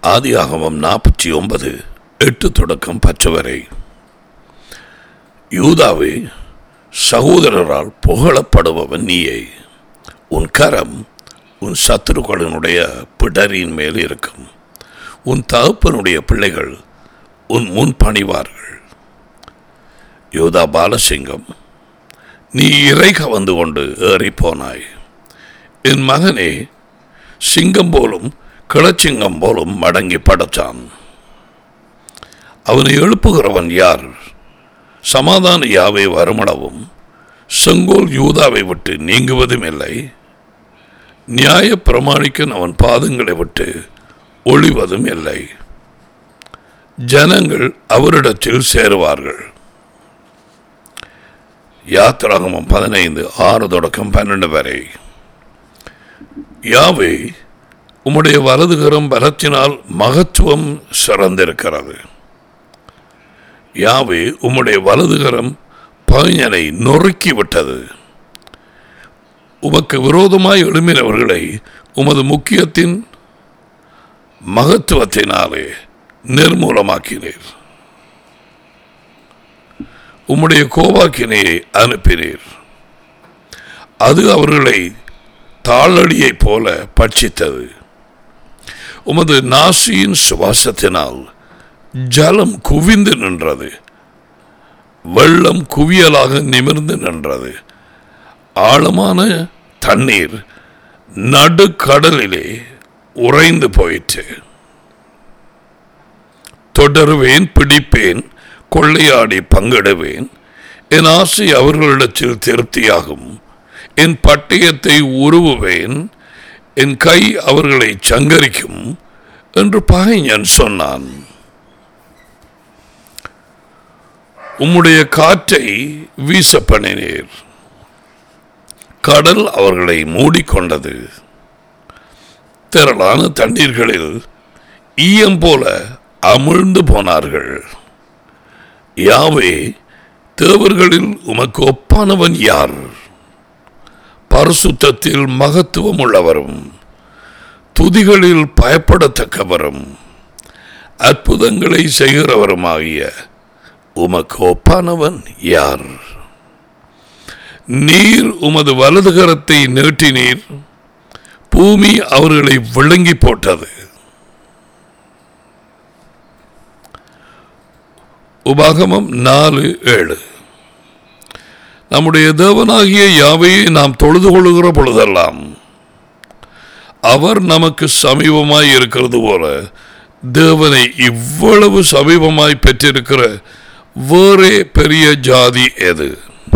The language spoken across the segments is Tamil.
ஆதியாகமம் நாற்பத்தி ஒன்பது எட்டு தொடக்கம் பத்து வரை யூதாவே சகோதரரால் புகழப்படுபவன் நீயே உன் கரம் உன் சத்துருக்களினுடைய பிடரின் மேல் இருக்கும் உன் தகப்பனுடைய பிள்ளைகள் உன் முன் பணிவார்கள் யூதா பாலசிங்கம் நீ இறை கவந்து கொண்டு ஏறி போனாய் என் மகனே சிங்கம் போலும் கிளச்சிங்கம் போலும் மடங்கி படைச்சான் அவனை எழுப்புகிறவன் யார் சமாதான யாவை வருமளவும் செங்கோல் யூதாவை விட்டு நீங்குவதும் இல்லை நியாய பிரமாணிக்கன் அவன் பாதங்களை விட்டு ஒளிவதும் இல்லை ஜனங்கள் அவரிடத்தில் சேருவார்கள் யாத்திராகமம் பதினைந்து ஆறு தொடக்கம் பன்னெண்டு வரை யாவே உம்முடைய வலதுகரம் பலத்தினால் மகத்துவம் சிறந்திருக்கிறது யாவே உம்முடைய வலதுகரம் பகைஞனை நொறுக்கி விட்டது உமக்கு விரோதமாய் எழும்பினவர்களை உமது முக்கியத்தின் மகத்துவத்தினாலே நிர்மூலமாக்கினீர் உம்முடைய கோவாக்கினையை அனுப்பினீர் அது அவர்களை தாளடியைப் போல பட்சித்தது உமது நாசியின் சுவாசத்தினால் ஜலம் குவிந்து நின்றது வெள்ளம் குவியலாக நிமிர்ந்து நின்றது ஆழமான தண்ணீர் நடுக்கடலிலே உறைந்து போயிற்று தொடருவேன் பிடிப்பேன் கொள்ளையாடி பங்கிடுவேன் என் ஆசை அவர்களிடத்தில் திருப்தியாகும் என் பட்டயத்தை உருவுவேன் என் கை அவர்களை சங்கரிக்கும் என்று பகைஞன் சொன்னான் உம்முடைய காற்றை வீச பண்ணினீர் கடல் அவர்களை மூடிக்கொண்டது திரளான தண்ணீர்களில் ஈயம் போல அமிழ்ந்து போனார்கள் யாவே தேவர்களில் உமக்கு ஒப்பானவன் யார் பரிசுத்தத்தில் மகத்துவம் உள்ளவரும் துதிகளில் பயப்படத்தக்கவரும் அற்புதங்களை செய்கிறவருமாகிய உமக்கு ஒப்பானவன் யார் நீர் உமது வலதுகரத்தை நீட்டினீர் பூமி அவர்களை விழுங்கி போட்டது உபாகமம் நாலு ஏழு நம்முடைய தேவனாகிய யாவையை நாம் தொழுது கொள்ளுகிற பொழுதெல்லாம் அவர் நமக்கு சமீபமாய் இருக்கிறது போல தேவனை இவ்வளவு சமீபமாய் பெற்றிருக்கிற வேறே பெரிய ஜாதி எது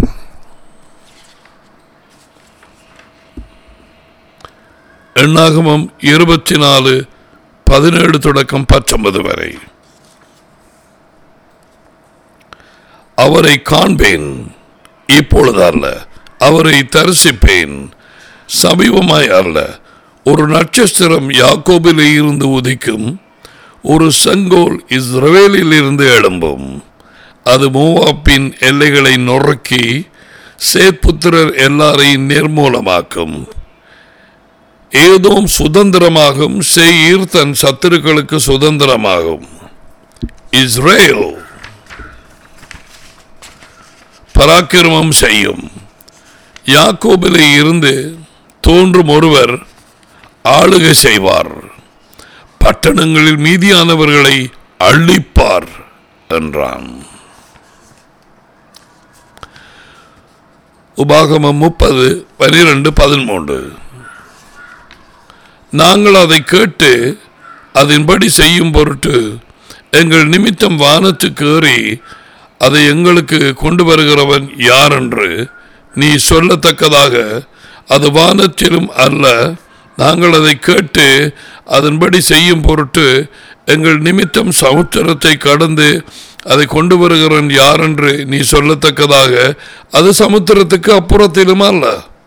எண்ணாகமம் இருபத்தி நாலு பதினேழு தொடக்கம் பத்தொன்பது வரை அவரை காண்பேன் இப்பொழுது அல்ல அவரை தரிசிப்பேன் சமீபமாய் அல்ல ஒரு நட்சத்திரம் யாக்கோபிலே இருந்து உதிக்கும் ஒரு செங்கோல் இஸ்ரவேலில் இருந்து எழும்பும் அது மூவாப்பின் எல்லைகளை நொறுக்கி சேத்புத்திரர் எல்லாரையும் நிர்மூலமாக்கும் ஏதோம் சுதந்திரமாகும் செயிர் தன் சத்துருக்களுக்கு சுதந்திரமாகும் இஸ்ரேல் பராக்கிரமம் செய்யும் யாக்கோபிலே இருந்து தோன்றும் ஒருவர் ஆளுகை செய்வார் பட்டணங்களில் மீதியானவர்களை அழிப்பார் என்றான் உபாகமம் முப்பது பனிரெண்டு பதிமூன்று நாங்கள் அதை கேட்டு அதன்படி செய்யும் பொருட்டு எங்கள் நிமித்தம் வானத்துக்கு ஏறி அதை எங்களுக்கு கொண்டு வருகிறவன் யார் என்று நீ சொல்லத்தக்கதாக அது வானத்திலும் அல்ல நாங்கள் அதை கேட்டு அதன்படி செய்யும் பொருட்டு எங்கள் நிமித்தம் சமுத்திரத்தை கடந்து அதை கொண்டு வருகிறவன் யார் என்று நீ சொல்லத்தக்கதாக அது சமுத்திரத்துக்கு அப்புறத்திலும் அல்ல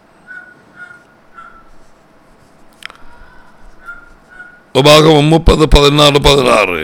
உபாகம் முப்பது பதினாலு பதினாறு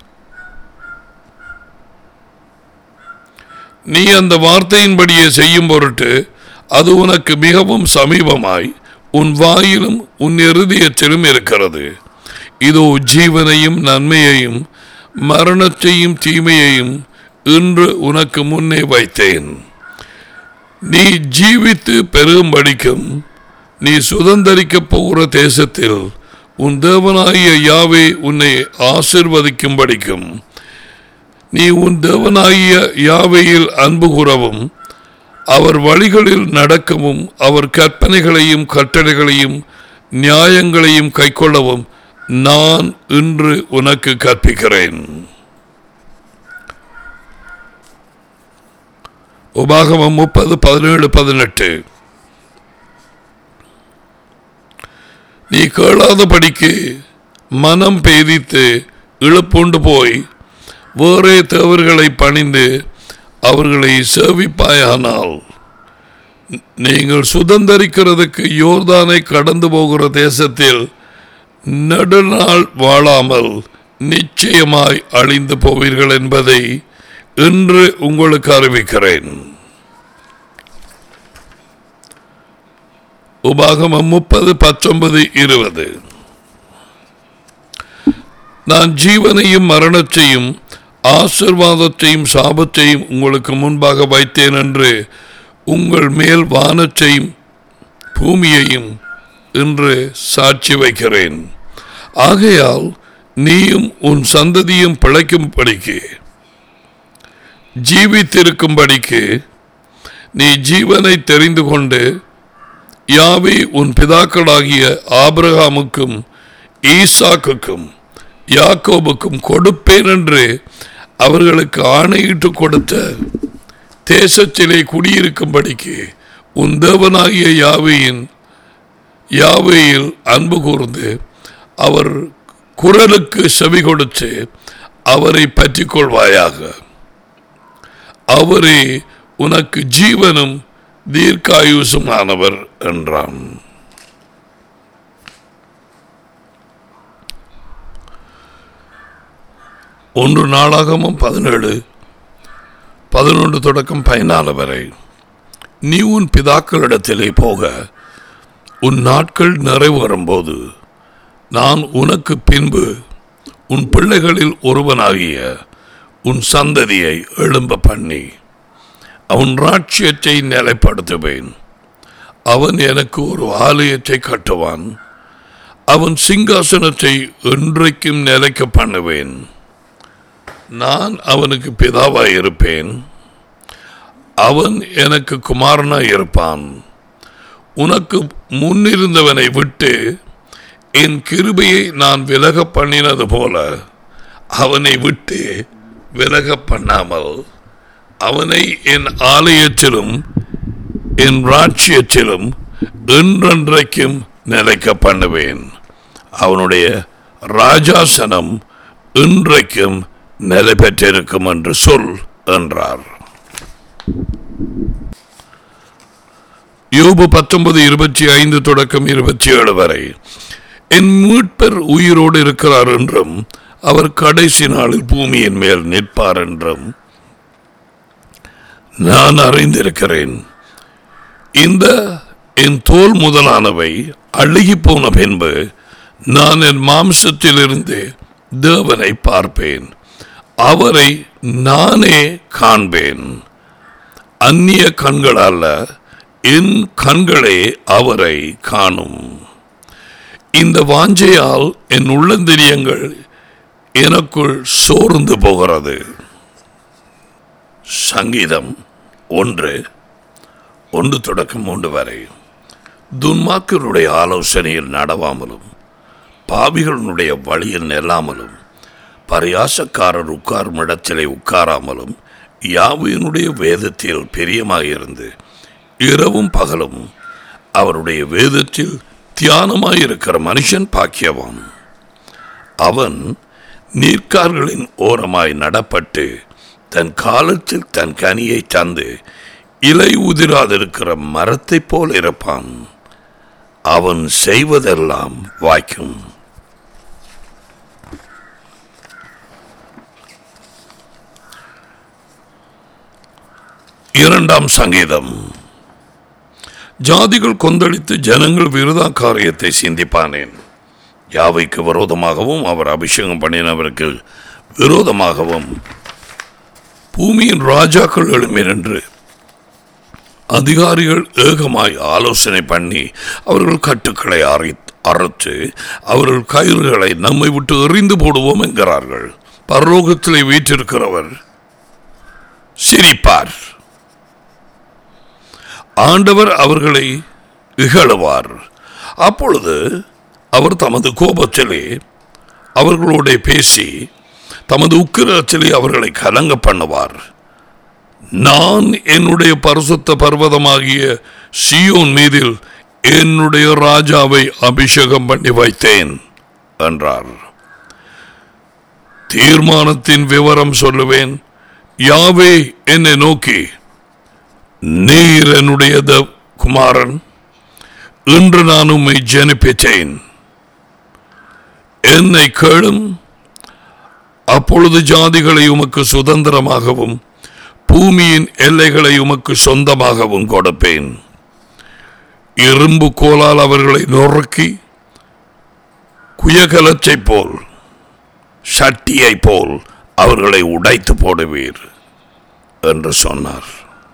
நீ அந்த வார்த்தையின்படியே செய்யும் பொருட்டு அது உனக்கு மிகவும் சமீபமாய் உன் வாயிலும் உன் இருதயத்திலும் இருக்கிறது இதோ ஜீவனையும் நன்மையையும் மரணத்தையும் தீமையையும் இன்று உனக்கு முன்னே வைத்தேன் நீ ஜீவித்து பெருகும்படிக்கும் நீ சுதந்தரிக்கப் போகிற தேசத்தில் உன் தேவனாகிய யாவே உன்னை ஆசிர்வதிக்கும்படிக்கும் நீ உன் தேவனாகிய யாவையில் அன்பு கூறவும் அவர் வழிகளில் நடக்கவும் அவர் கற்பனைகளையும் கட்டளைகளையும் நியாயங்களையும் கைக்கொள்ளவும் நான் இன்று உனக்கு கற்பிக்கிறேன் உபாகமம் முப்பது பதினேழு பதினெட்டு நீ கேளாதபடிக்கு மனம் பேதித்து இழுப்புண்டு போய் வேறே தேவர்களை பணிந்து அவர்களை சேவிப்பாயானால் நீங்கள் சுதந்தரிக்கிறதுக்கு யோர்தானை கடந்து போகிற தேசத்தில் நெடுநாள் வாழாமல் நிச்சயமாய் அழிந்து போவீர்கள் என்பதை இன்று உங்களுக்கு அறிவிக்கிறேன் உபாகமம் முப்பது பத்தொன்பது இருபது நான் ஜீவனையும் மரணத்தையும் ஆசிர்வாதத்தையும் சாபத்தையும் உங்களுக்கு முன்பாக வைத்தேன் என்று உங்கள் மேல் வானத்தையும் பூமியையும் இன்று சாட்சி வைக்கிறேன் ஆகையால் நீயும் உன் சந்ததியும் பிழைக்கும்படிக்கு ஜீவித்திருக்கும்படிக்கு நீ ஜீவனை தெரிந்து கொண்டு யாவே உன் பிதாக்களாகிய ஆபிரகாமுக்கும் ஈசாக்குக்கும் யாக்கோபுக்கும் கொடுப்பேன் என்று அவர்களுக்கு ஆணையிட்டு கொடுத்த தேசத்திலே குடியிருக்கும்படிக்கு உன் தேவனாகிய யாவையின் யாவையில் அன்பு கூர்ந்து அவர் குரலுக்கு செவி கொடுத்து அவரை பற்றிக் கொள்வாயாக அவரே உனக்கு ஜீவனும் தீர்க்காயுசுமானவர் என்றான் ஒன்று நாளாகமும் பதினேழு பதினொன்று தொடக்கம் பதினாலு வரை நீ உன் பிதாக்களிடத்திலே போக உன் நாட்கள் நிறைவேறும்போது நான் உனக்கு பின்பு உன் பிள்ளைகளில் ஒருவனாகிய உன் சந்ததியை எழும்ப பண்ணி அவன் ராட்சியத்தை நிலைப்படுத்துவேன் அவன் எனக்கு ஒரு ஆலயத்தை கட்டுவான் அவன் சிங்காசனத்தை என்றைக்கும் நிலைக்க பண்ணுவேன் நான் அவனுக்கு பிதாவாய் இருப்பேன் அவன் எனக்கு குமாரனாய் இருப்பான் உனக்கு முன்னிருந்தவனை விட்டு என் கிருபையை நான் விலக பண்ணினது போல அவனை விட்டு விலக பண்ணாமல் அவனை என் ஆலயத்திலும் என் ராட்சியத்திலும் என்றென்றைக்கும் நிலைக்க பண்ணுவேன் அவனுடைய ராஜாசனம் இன்றைக்கும் நிலை பெற்றிருக்கும் என்று சொல் என்றார் யோபு பத்தொன்பது இருபத்தி ஐந்து தொடக்கம் இருபத்தி ஏழு வரை என் மீட்பர் உயிரோடு இருக்கிறார் என்றும் அவர் கடைசி நாளில் பூமியின் மேல் நிற்பார் என்றும் நான் அறிந்திருக்கிறேன் இந்த என் தோல் முதலானவை அழுகி போன பின்பு நான் என் மாம்சத்திலிருந்து தேவனை பார்ப்பேன் அவரை நானே காண்பேன் அந்நிய கண்கள் அல்ல என் கண்களே அவரை காணும் இந்த வாஞ்சையால் என் உள்ளந்திரியங்கள் எனக்குள் சோர்ந்து போகிறது சங்கீதம் ஒன்று ஒன்று தொடக்கம் மூன்று வரை துன்மாக்கருடைய ஆலோசனையில் நடவாமலும் பாவிகளுடைய வழியில் நெல்லாமலும் பரியாசக்காரர் உட்காரும் இடத்திலே உட்காராமலும் யாவையினுடைய வேதத்தில் பிரியமாயிருந்து இரவும் பகலும் அவருடைய வேதத்தில் தியானமாயிருக்கிற மனுஷன் பாக்கியவான் அவன் நீர்க்கார்களின் ஓரமாய் நடப்பட்டு தன் காலத்தில் தன் கனியை தந்து இலை உதிராதிருக்கிற மரத்தைப் போல் இருப்பான் அவன் செய்வதெல்லாம் வாய்க்கும் இரண்டாம் சங்கீதம் ஜாதிகள் கொந்தளித்து ஜனங்கள் விருதா காரியத்தை சிந்திப்பானேன் யாவைக்கு விரோதமாகவும் அவர் அபிஷேகம் பண்ணினவருக்கு விரோதமாகவும் பூமியின் ராஜாக்கள் எழுமீர் என்று அதிகாரிகள் ஏகமாய் ஆலோசனை பண்ணி அவர்கள் கட்டுக்களை அறை அறுத்து அவர்கள் கயிறுகளை நம்மை விட்டு எறிந்து போடுவோம் என்கிறார்கள் பரலோகத்திலே வீற்றிருக்கிறவர் சிரிப்பார் ஆண்டவர் அவர்களை இகழுவார் அப்பொழுது அவர் தமது கோபத்திலே அவர்களோட பேசி தமது உக்கிரத்திலே அவர்களை கலங்க பண்ணுவார் நான் என்னுடைய பரிசுத்த பர்வதமாகிய சியோன் மீதில் என்னுடைய ராஜாவை அபிஷேகம் பண்ணி வைத்தேன் என்றார் தீர்மானத்தின் விவரம் சொல்லுவேன் யாவே என்னை நோக்கி நீர் என்னுடைய த- குமாரன் இன்று நான் உம்மை ஜனிப்பித்தேன் என்னை கேளும் அப்பொழுது ஜாதிகளை உமக்கு சுதந்திரமாகவும் பூமியின் எல்லைகளை உமக்கு சொந்தமாகவும் கொடுப்பேன் இரும்பு கோலால் அவர்களை நொறுக்கி குயகலச்சைப் போல் சட்டியைப் போல் அவர்களை உடைத்து போடுவீர் என்று சொன்னார்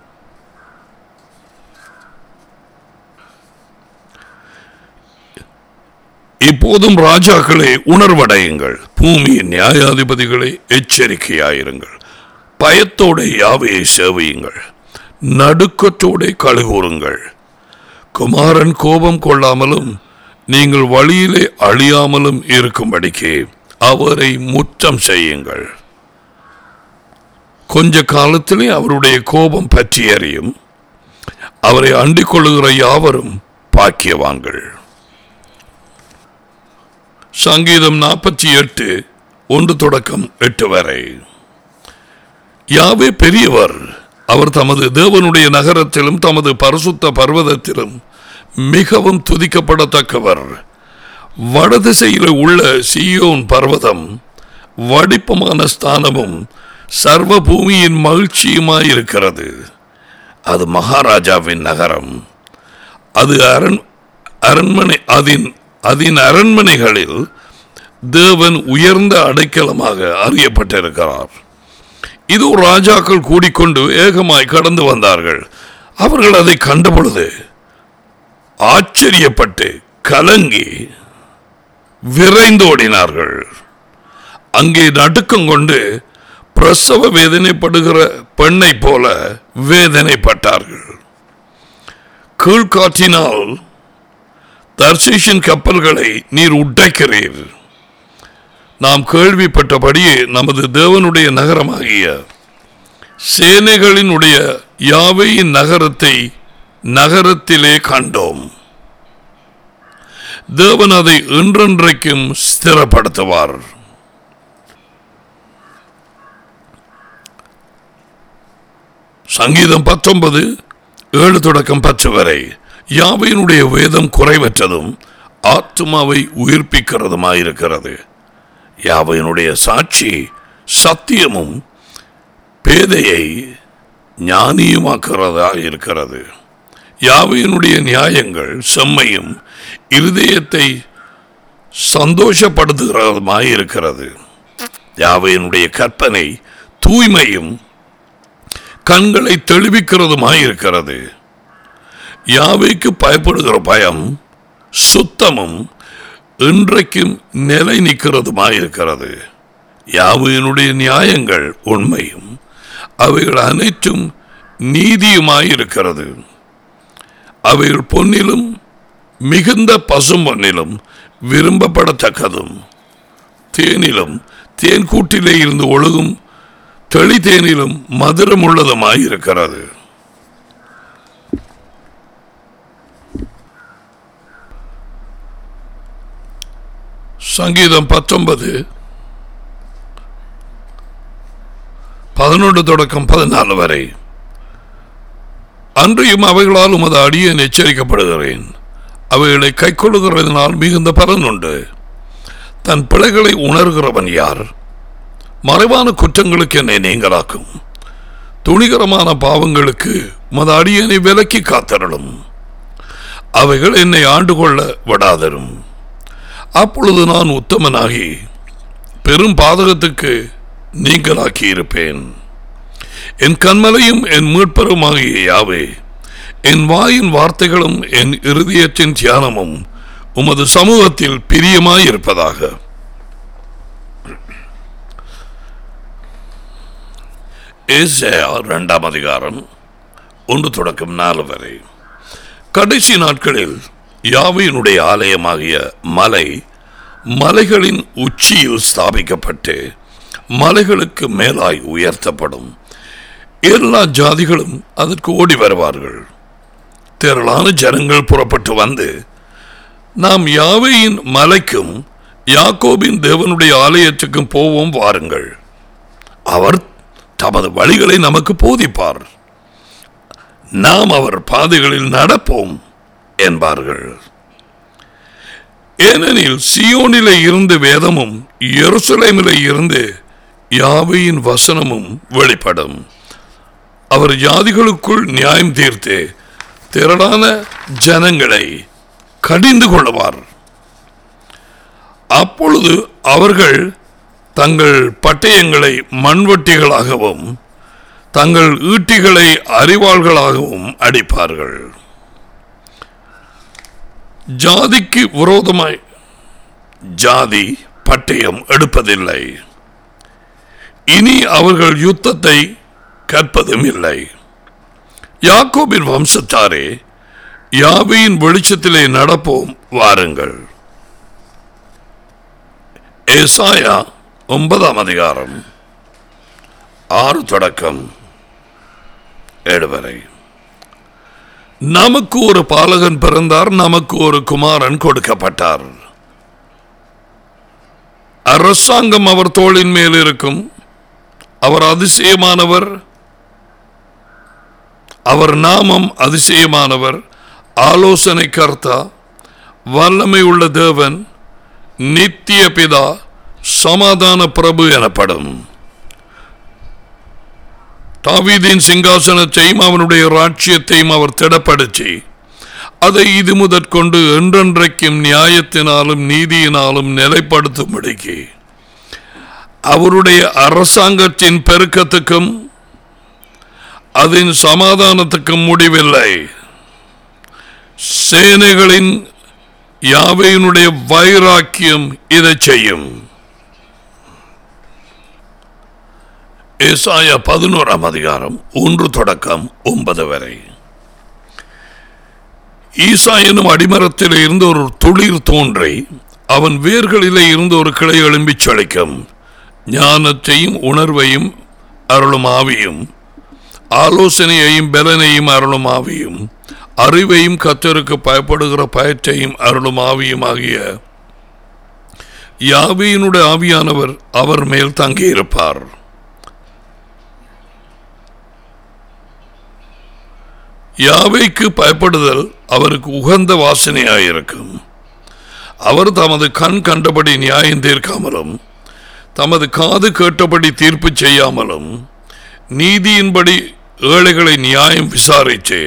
இப்போதும் ராஜாக்களே உணர்வடையுங்கள் பூமியின் நியாயாதிபதிகளை எச்சரிக்கையாயிருங்கள் பயத்தோட யாவையை சேவையுங்கள் நடுக்கத்தோட கழுகூறுங்கள் குமாரன் கோபம் கொள்ளாமலும் நீங்கள் வழியிலே அழியாமலும் இருக்கும்படிக்கு அவரை முற்றம் செய்யுங்கள் கொஞ்ச காலத்திலே அவருடைய கோபம் பற்றி எறியும் அவரை அண்டிக் கொள்ளுகிற யாவரும் பாக்கியவான்கள் சங்கீதம் நாற்பத்தி எட்டு ஒன்று தொடக்கம் எட்டு வரை யாவே பெரியவர் அவர் தமது தேவனுடைய நகரத்திலும் தமது பரிசுத்த பர்வதத்திலும் மிகவும் துதிக்கப்படத்தக்கவர் வடதிசையில் உள்ள சியோன் பர்வதம் வடிப்பமான ஸ்தானமும் சர்வ பூமியின் மகிழ்ச்சியுமாயிருக்கிறது அது மகாராஜாவின் நகரம் அது அரண் அரண்மனை அதன் அதன் அரண்மனைகளில் தேவன் உயர்ந்த அடைக்கலமாக அறியப்பட்டிருக்கிறார் இது ராஜாக்கள் கூடிக்கொண்டு ஏகமாய் கடந்து வந்தார்கள் அவர்கள் அதை கண்டபொழுது ஆச்சரியப்பட்டு கலங்கி விரைந்தோடினார்கள் அங்கே நடுக்கம் கொண்டு பிரசவ வேதனைப்படுகிற பெண்ணை போல வேதனைப்பட்டார்கள் கீழ்காற்றினால் தர்சீஷின் கப்பல்களை நீர் உடைக்கிறீர் நாம் கேள்விப்பட்டபடியே நமது தேவனுடைய நகரமாகிய சேனைகளினுடைய யாவையின் நகரத்தை நகரத்திலே கண்டோம் தேவன் அதை என்றென்றைக்கும் ஸ்திரப்படுத்துவார் சங்கீதம் பத்தொன்பது ஏழு தொடக்கம் பத்து வரை யாவையினுடைய வேதம் குறைவற்றதும் ஆத்மாவை உயிர்ப்பிக்கிறதுமாயிருக்கிறது யாவையினுடைய சாட்சி சத்தியமும் பேதையை ஞானியுமாக்கிறதா இருக்கிறது யாவையினுடைய நியாயங்கள் செம்மையும் இருதயத்தை சந்தோஷப்படுத்துகிறதுமாயிருக்கிறது யாவையினுடைய கற்பனை தூய்மையும் கண்களை தெளிவிக்கிறதுமாயிருக்கிறது யாவைக்கு பயப்படுகிற பயம் சுத்தமும் இன்றைக்கும் நிலை நிற்கிறதுமாயிருக்கிறது யாவையினுடைய நியாயங்கள் உண்மையும் அவைகள் அனைத்தும் நீதியுமாயிருக்கிறது அவைகள் பொன்னிலும் மிகுந்த பசும் பொன்னிலும் விரும்பப்படத்தக்கதும் தேனிலும் தேன் கூட்டிலே இருந்து ஒழுகும் தெளி தேனிலும் மதுரம் உள்ளதுமாயிருக்கிறது சங்கீதம் பத்தொன்பது பதினொன்று தொடக்கம் பதினாலு வரை அன்றையும் அவைகளால் உமது அடியேன் எச்சரிக்கப்படுகிறேன் அவைகளை கைக்கொள்ளுகிறதினால் மிகுந்த பலன் உண்டு தன் பிழைகளை உணர்கிறவன் யார் மறைவான குற்றங்களுக்கு என்னை நீங்களாக்கும் துணிகரமான பாவங்களுக்கு உமது அடியனை விலக்கி காத்தரலும் அவைகள் என்னை ஆண்டு கொள்ள விடாதரும் அப்பொழுது நான் உத்தமனாகி பெரும் பாதகத்துக்கு நீங்களாக்கி இருப்பேன் என் கண்மலையும் என் மீட்பருமாகிய யாவே என் வாயின் வார்த்தைகளும் என் இருதயத்தின் தியானமும் உமது சமூகத்தில் பிரியமாயிருப்பதாக ஏசாயா இரண்டாம் அதிகாரம் ஒன்று தொடக்கம் நாலு வரை கடைசி நாட்களில் யாவையினுடைய ஆலயமாகிய மலை மலைகளின் உச்சியில் ஸ்தாபிக்கப்பட்டு மலைகளுக்கு மேலாய் உயர்த்தப்படும் எல்லா ஜாதிகளும் அதற்கு ஓடி வருவார்கள் திரளான ஜனங்கள் புறப்பட்டு வந்து நாம் யாவையின் மலைக்கும் யாக்கோபின் தேவனுடைய ஆலயத்துக்கும் போவோம் வாருங்கள் அவர் தமது வழிகளை நமக்கு போதிப்பார் நாம் அவர் பாதைகளில் நடப்போம் என்பார்கள் ஏனெனில் சியோனிலே இருந்து வேதமும் எருசலேமிலே இருந்து யாவையின் வசனமும் வெளிப்படும் அவர் ஜாதிகளுக்குள் நியாயம் தீர்த்து திரளான ஜனங்களை கடிந்து கொள்வார் அப்பொழுது அவர்கள் தங்கள் பட்டயங்களை மண்வெட்டிகளாகவும் தங்கள் ஈட்டிகளை அறிவாள்களாகவும் அடிப்பார்கள் ஜாதிக்கு விரோதமாய் ஜாதி பட்டயம் எடுப்பதில்லை இனி அவர்கள் யுத்தத்தை கற்பதும் இல்லை யாக்கோபின் வம்சத்தாரே யாவையின் வெளிச்சத்திலே நடப்போம் வாருங்கள் ஏசாயா ஒன்பதாம் அதிகாரம் ஆறு தொடக்கம் ஏழு வரை நமக்கு ஒரு பாலகன் பிறந்தார் நமக்கு ஒரு குமாரன் கொடுக்கப்பட்டார் அரசாங்கம் அவர் தோளின் மேல் இருக்கும் அவர் அதிசயமானவர் அவர் நாமம் அதிசயமானவர் ஆலோசனை கர்த்தா வல்லமை உள்ள தேவன் நித்திய பிதா சமாதான பிரபு எனப்படும் தாவீதின் சிங்காசனத்தையும் அவனுடைய ராட்சியத்தையும் அவர் திடப்படுத்தி அதை இது முதற்கொண்டு என்றென்றைக்கும் நியாயத்தினாலும் நீதியினாலும் நிலைப்படுத்தும்படிக்கு அவருடைய அரசாங்கத்தின் பெருக்கத்துக்கும் அதன் சமாதானத்துக்கும் முடிவில்லை சேனைகளின் யாவையினுடைய வைராக்கியம் இதை செய்யும் ஏசாயா பதினோராம் அதிகாரம் ஒன்று தொடக்கம் ஒன்பது வரை ஈசா எனும் அடிமரத்திலே இருந்து ஒரு துளிர் தோன்றி அவன் வேர்களிலே இருந்து ஒரு கிளை எழும்பிச் செழிக்கும் ஞானத்தையும் உணர்வையும் அருளும் ஆவியும் ஆலோசனையையும் பலனையும் அருளும் ஆவியும் அறிவையும் கத்தருக்கு பயப்படுகிற பயத்தையும் அருளும் ஆவியும் ஆகிய யாவியினுடைய ஆவியானவர் அவர் மேல் தங்கியிருப்பார் யாவைக்கு பயப்படுதல் அவருக்கு உகந்த வாசனையாயிருக்கும் அவர் தமது கண் கண்டபடி நியாயம் தீர்க்காமலும் தமது காது கேட்டபடி தீர்ப்பு செய்யாமலும் நீதியின்படி ஏழைகளை நியாயம் விசாரித்து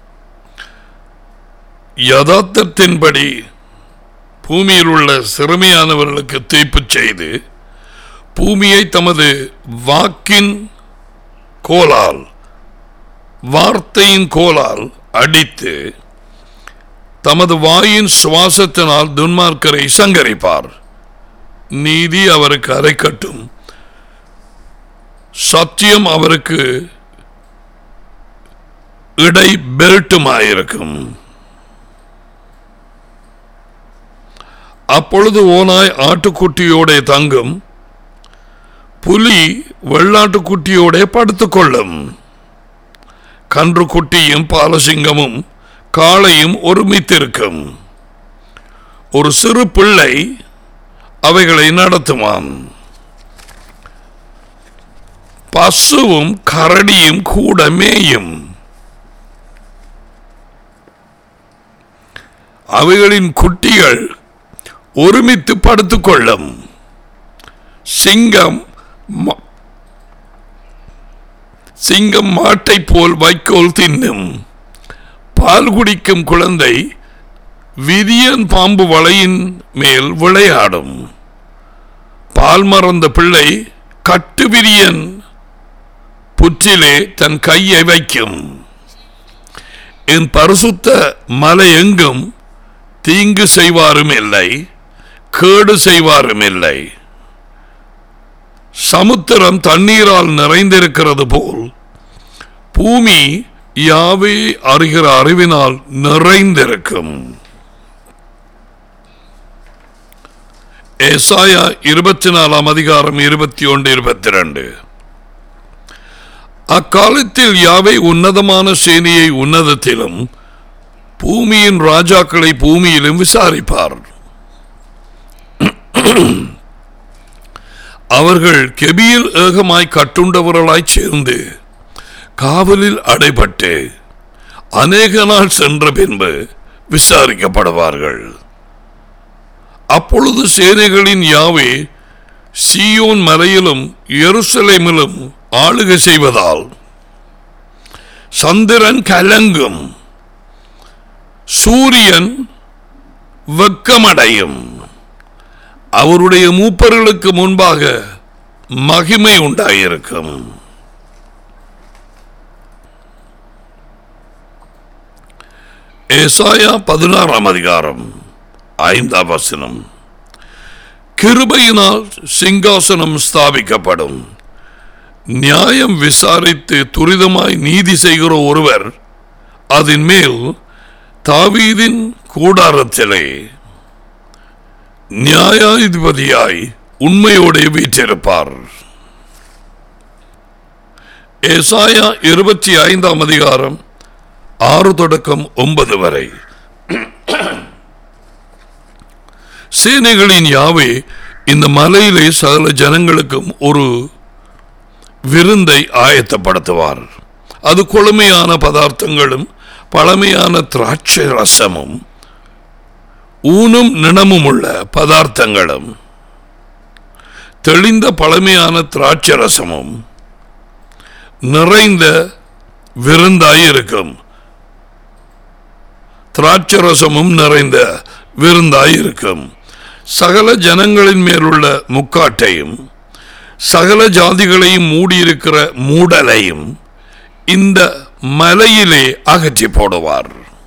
யதார்த்தத்தின்படி பூமியில் உள்ள சிறுமியானவர்களுக்கு தீர்ப்பு செய்து பூமியை தமது வாக்கின் கோலால் வார்த்தையின் கோலால் அடித்து தமது வாயின் சுவாசத்தினால் துன்மார்க்கரை சங்கரிப்பார் நீதி அவருக்கு அரைக்கட்டும் சத்தியம் அவருக்கு இடை பெருட்டுமாயிருக்கும் அப்பொழுது ஓனாய் ஆட்டுக்குட்டியோட தங்கும் புலி வெள்ளாட்டுக்குட்டியோட படுத்துக்கொள்ளும் கன்று குட்டியும் பாலசிங்கமும் காளையும் ஒருமித்திருக்கும் ஒரு சிறு பிள்ளை அவைகளை நடத்துவான் பசுவும் கரடியும் கூட மேயும் அவைகளின் குட்டிகள் ஒருமித்து படுத்துக்கொள்ளும் சிங்கம் ம- சிங்கம் மாட்டை போல் வைக்கோல் தின்னும் பால் குடிக்கும் குழந்தை விரியன் பாம்பு வலையின் மேல் விளையாடும் பால் மறந்த பிள்ளை கட்டு விரியன் புற்றிலே தன் கையை வைக்கும் என் பரிசுத்த மலை எங்கும் தீங்கு செய்வாரும் இல்லை கேடு செய்வாரும் இல்லை சமுத்திரம் தண்ணீரால் நிறைந்திருக்கிறது போல் பூமி யாவே அறிகிற அறிவினால் நிறைந்திருக்கும் ஏசாயா இருபத்தி நாலாம் அதிகாரம் இருபத்தி ஒன்று இருபத்தி ரெண்டு அக்காலத்தில் யாவை உன்னதமான சேனையை உன்னதத்திலும் பூமியின் ராஜாக்களை பூமியிலும் விசாரிப்பார் அவர்கள் கெபியில் ஏகமாய் கட்டுண்டவர்களாய் சேர்ந்து காவலில் அடைபட்டு அநேக நாள் சென்ற பின்பு விசாரிக்கப்படுவார்கள் அப்பொழுது சேனைகளின் யாவே சியோன் மலையிலும் எருசலேமிலும் ஆளுகை செய்வதால் சந்திரன் கலங்கும் சூரியன் வெக்கமடையும் அவருடைய மூப்பர்களுக்கு முன்பாக மகிமை உண்டாயிருக்கும் ஏசாயா பதினாறாம் அதிகாரம் ஐந்தாம் வசனம் கிருபையினால் சிங்காசனம் ஸ்தாபிக்கப்படும் நியாயம் விசாரித்து துரிதமாய் நீதி செய்கிற ஒருவர் அதன் மேல் தாவீதின் கூடாரத்திலே நியாயாதிபதியாய் உண்மையோடு வீற்றிருப்பார் ஏசாயா இருபத்தி ஐந்தாம் அதிகாரம் ஆறு தொடக்கம் ஒன்பது வரை சேனைகளின் யாவே இந்த மலையிலே சகல ஜனங்களுக்கும் ஒரு விருந்தை ஆயத்தப்படுத்துவார் அது கொழுமையான பதார்த்தங்களும் பழமையான திராட்சை ரசமும் ஊனும் நிணமும் உள்ள பதார்த்தங்களும் தெளிந்த பழமையான திராட்சை ரசமும் நிறைந்த விருந்தாயிருக்கும் திராட்சை ரசமும் நிறைந்த விருந்தாயிருக்கும் சகல ஜனங்களின் மேலுள்ள முக்காட்டையும் சகல ஜாதிகளையும் மூடியிருக்கிற மூடலையும் இந்த மலையிலே அகற்றி போடுவார்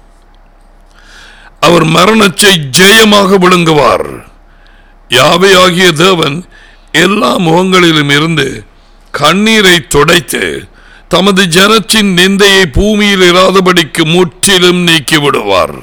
அவர் மரணத்தை ஜெயமாக விழுங்குவார் யாவை ஆகிய தேவன் எல்லா முகங்களிலும் இருந்து கண்ணீரை துடைத்து தமது ஜனத்தின் நிந்தையை பூமியில் இராதபடிக்கு முற்றிலும் நீக்கி விடுவார்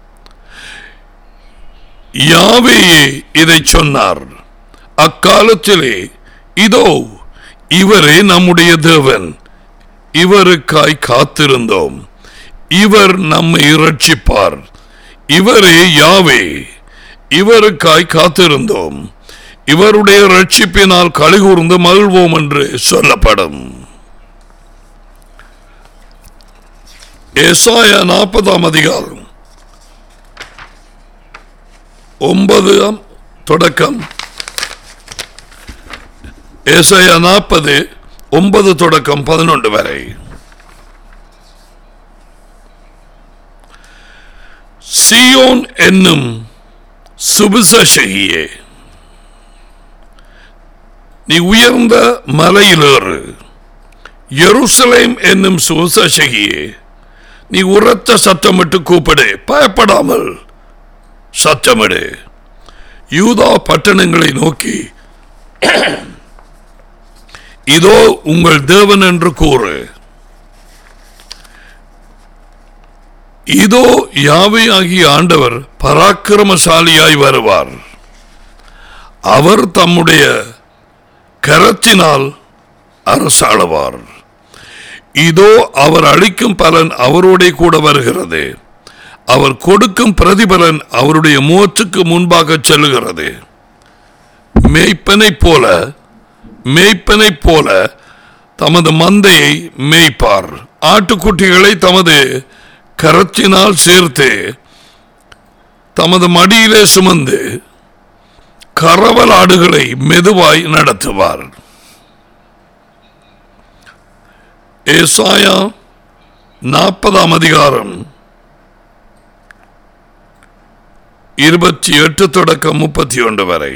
யாவேயே இதை சொன்னார் அக்காலத்திலே இதோ இவரே நம்முடைய தேவன் இவருக்காய் காத்திருந்தோம் இவர் நம்மை இரட்சிப்பார் இவரே யாவே இவருக்காய் காத்திருந்தோம் இவருடைய ரட்சிப்பினால் கலிகூர்ந்து மகிழ்வோம் என்று சொல்லப்படும் ஏசாயா நாற்பதாம் அதிகாரம் ஒன்பதாம் தொடக்கம் ஏசாயா நாற்பது ஒன்பது தொடக்கம் பதினொன்று வரை சியோன் என்னும் சுபிசகியே நீ உயர்ந்த மலையிலேறு எருசலேம் என்னும் சுபிசகியே நீ உரத்த சத்தமிட்டு கூப்பிடு பயப்படாமல் சத்தமிடு யூதா பட்டணங்களை நோக்கி இதோ உங்கள் தேவன் என்று கூறு இதோ யாவை ஆகிய ஆண்டவர் பராக்கிரமசாலியாய் வருவார் அவர் தம்முடைய கரத்தினால் அரசாளுவார் இதோ அவர் அளிக்கும் பலன் அவரோட கூட வருகிறது அவர் கொடுக்கும் பிரதிபலன் அவருடைய முகத்துக்கு முன்பாக செல்லுகிறது மேய்ப்பனைப் போல மேய்ப்பனைப் போல தமது மந்தையை மேய்ப்பார் ஆட்டுக்குட்டிகளை தமது கரத்தினால் சேர்த்து தமது மடியிலே சுமந்து கரவல் ஆடுகளை மெதுவாய் நடத்துவார் ஏசாயா நாற்பதாம் அதிகாரம் இருபத்தி எட்டு தொடக்கம் முப்பத்தி ஒன்று வரை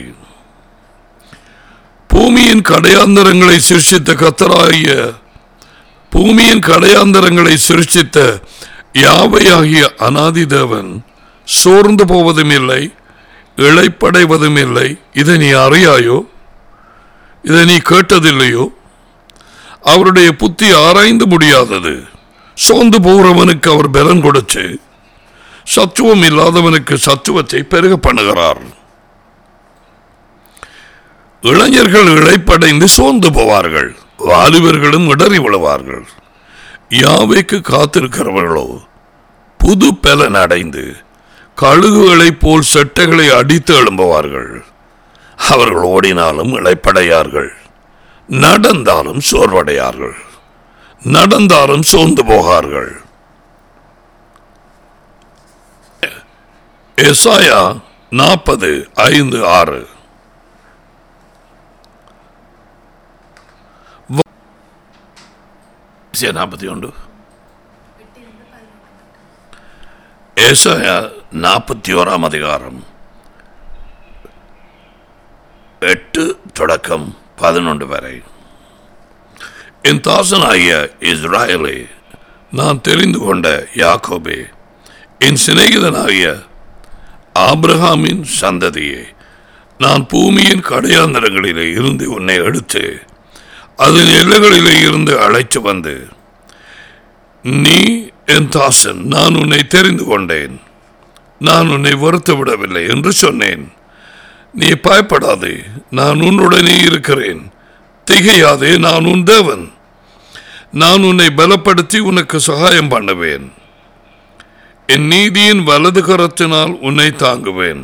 பூமியின் கடையாந்தரங்களை சிருஷ்டித்த கத்தராகிய பூமியின் கடையாந்தரங்களை சிருஷ்டித்த யாவையாகிய அனாதி தேவன் சோர்ந்து போவதும் இல்லை இழைப்படைவதும் இல்லை இதை நீ அறியாயோ இதை நீ கேட்டதில்லையோ அவருடைய புத்தி ஆராய்ந்து முடியாதது சோர்ந்து போகிறவனுக்கு அவர் பலன் கொடுத்து சத்துவம் இல்லாதவனுக்கு சத்துவத்தை பெருக பண்ணுகிறார் இளைஞர்கள் இழைப்படைந்து சோர்ந்து போவார்கள் வாலிபர்களும் இடறி விழுவார்கள் யாவைக்கு காத்திருக்கிறவர்களோ புது பலன் அடைந்து கழுகுகளைப் போல் செட்டைகளை அடித்து எழும்புவார்கள் அவர்கள் ஓடினாலும் இழைப்படையார்கள் நடந்தாலும் சோர்வடையார்கள் நடந்தாலும் சோர்ந்து போகார்கள் எசாயா நாற்பது ஐந்து ஆறு நாற்பத்தி ஒன்று ஏசாயா நாற்பத்தி ஓராம் அதிகாரம் எட்டு தொடக்கம் பதினொன்று வரை என் தாசனாகிய இஸ்ராயலே நான் தெரிந்து கொண்ட யாக்கோபே என் சிநேகிதனாகிய ஆபிரகாமின் சந்ததியே நான் பூமியின் கடையாந்தரங்களிலே இருந்து உன்னை எடுத்து அதன் எல்லைகளிலே இருந்து அழைத்து வந்து நீ என் தாசன் நான் உன்னை தெரிந்து கொண்டேன் நான் உன்னை வருத்த விடவில்லை என்று சொன்னேன் நீ பயப்படாதே நான் உன்னுடனே இருக்கிறேன் திகையாதே நான் உன் தேவன் நான் உன்னை பலப்படுத்தி உனக்கு சகாயம் பண்ணுவேன் என் நீதியின் வலது கரத்தினால் உன்னை தாங்குவேன்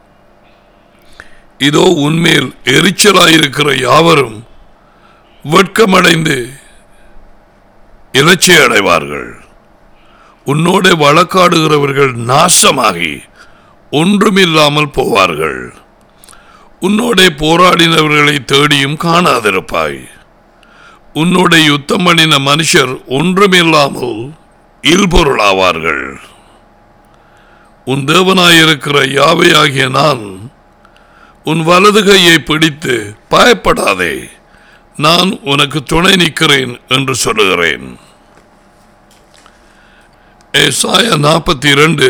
இதோ உன்மேல் எரிச்சலாயிருக்கிற யாவரும் வெட்கமடைந்து இலட்சி அடைவார்கள் உன்னோட வழக்காடுகிறவர்கள் நாசமாகி ஒன்றுமில்லாமல் போவார்கள் உன்னோட போராடினவர்களை தேடியும் காணாதிருப்பாய் உன்னோட யுத்தம் பண்ணின மனுஷர் ஒன்றுமில்லாமல் இல்பொருளாவார்கள் உன் தேவனாயிருக்கிற யாவையாகிய நான் உன் வலது கையை பிடித்து பயப்படாதே நான் உனக்கு துணை நிற்கிறேன் என்று சொல்லுகிறேன் ஏசாயா நாற்பத்தி இரண்டு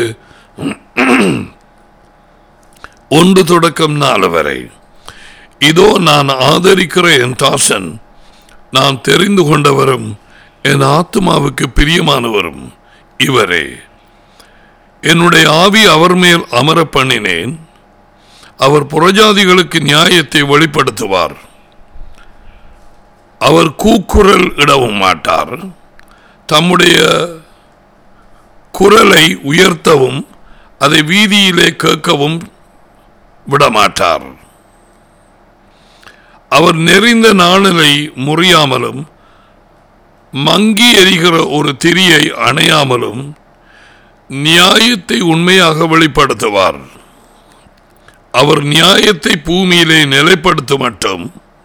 ஒன்று தொடக்கம் நாலு வரை இதோ நான் ஆதரிக்கிற என் தாசன் நான் தெரிந்து கொண்டவரும் என் ஆத்மாவுக்கு பிரியமானவரும் இவரே என்னுடைய ஆவி அவர் மேல் அமர பண்ணினேன் அவர் புறஜாதிகளுக்கு நியாயத்தை வெளிப்படுத்துவார் அவர் கூக்குரல் இடவும் மாட்டார் தம்முடைய குரலை உயர்த்தவும் அதை வீதியிலே கேட்கவும் விடமாட்டார் அவர் நெறிந்த நாணலை முறியாமலும் மங்கி எரிகிற ஒரு திரியை அணையாமலும் நியாயத்தை உண்மையாக வெளிப்படுத்துவார் அவர் நியாயத்தை பூமியிலே நிலைப்படுத்த மட்டும்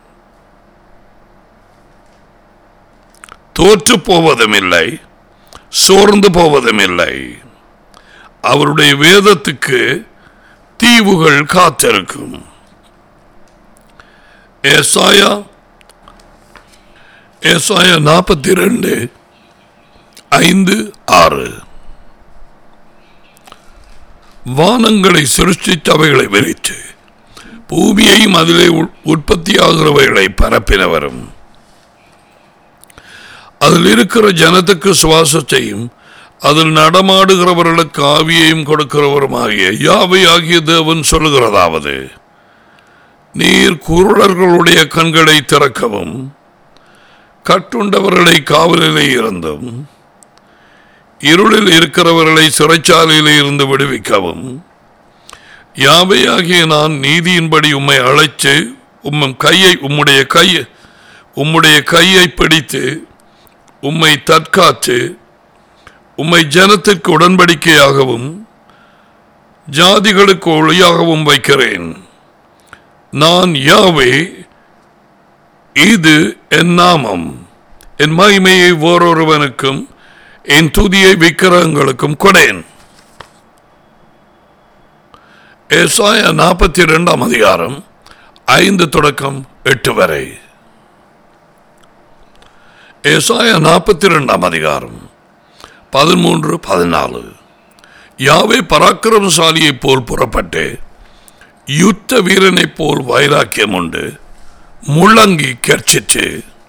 தோற்று போவதும் இல்லை சோர்ந்து போவதும் இல்லை அவருடைய வேதத்துக்கு தீவுகள் காத்திருக்கும் ஏசாயா ஏசாயா நாற்பத்தி ரெண்டு ஐந்து ஆறு வானங்களை சிருஷ்டித்து அவைகளை விரித்து பூமியையும் அதிலே உட்- உற்பத்தியாகிறவைகளை பரப்பினவரும் அதில் இருக்கிற ஜனத்துக்கு சுவாசத்தையும் அதில் நடமாடுகிறவர்களுக்கு ஆவியையும் கொடுக்கிறவருமாகிய யாவை ஆகிய தேவன் சொல்லுகிறதாவது நீர் குருடர்களுடைய கண்களை திறக்கவும் கட்டுண்டவர்களை காவலிலே இருந்தும் இருளில் இருக்கிறவர்களை சிறைச்சாலையிலே இருந்து விடுவிக்கவும் யாவையாகிய நான் நீதியின்படி உம்மை அழைத்து உம்மம் கையை உம்முடைய கையை உம்முடைய கையை பிடித்து உம்மை தற்காத்து உம்மை ஜனத்திற்கு உடன்படிக்கையாகவும் ஜாதிகளுக்கு ஒளியாகவும் வைக்கிறேன் நான் யாவே இது என் நாமம் என் மகிமையை வேறொருவனுக்கும் என் துதியை விக்கிரகங்களுக்கும் கொடேன் ஏசாயா நாற்பத்தி இரண்டாம் அதிகாரம் ஐந்து தொடக்கம் எட்டு வரை ஏசாயா நாற்பத்தி இரண்டாம் அதிகாரம் பதிமூன்று பதினாலு யாவே பராக்கிரமசாலியைப் போல் புறப்பட்டு யுத்த வீரனைப் போல் வைராக்கியம் உண்டு முழங்கி கர்ச்சித்து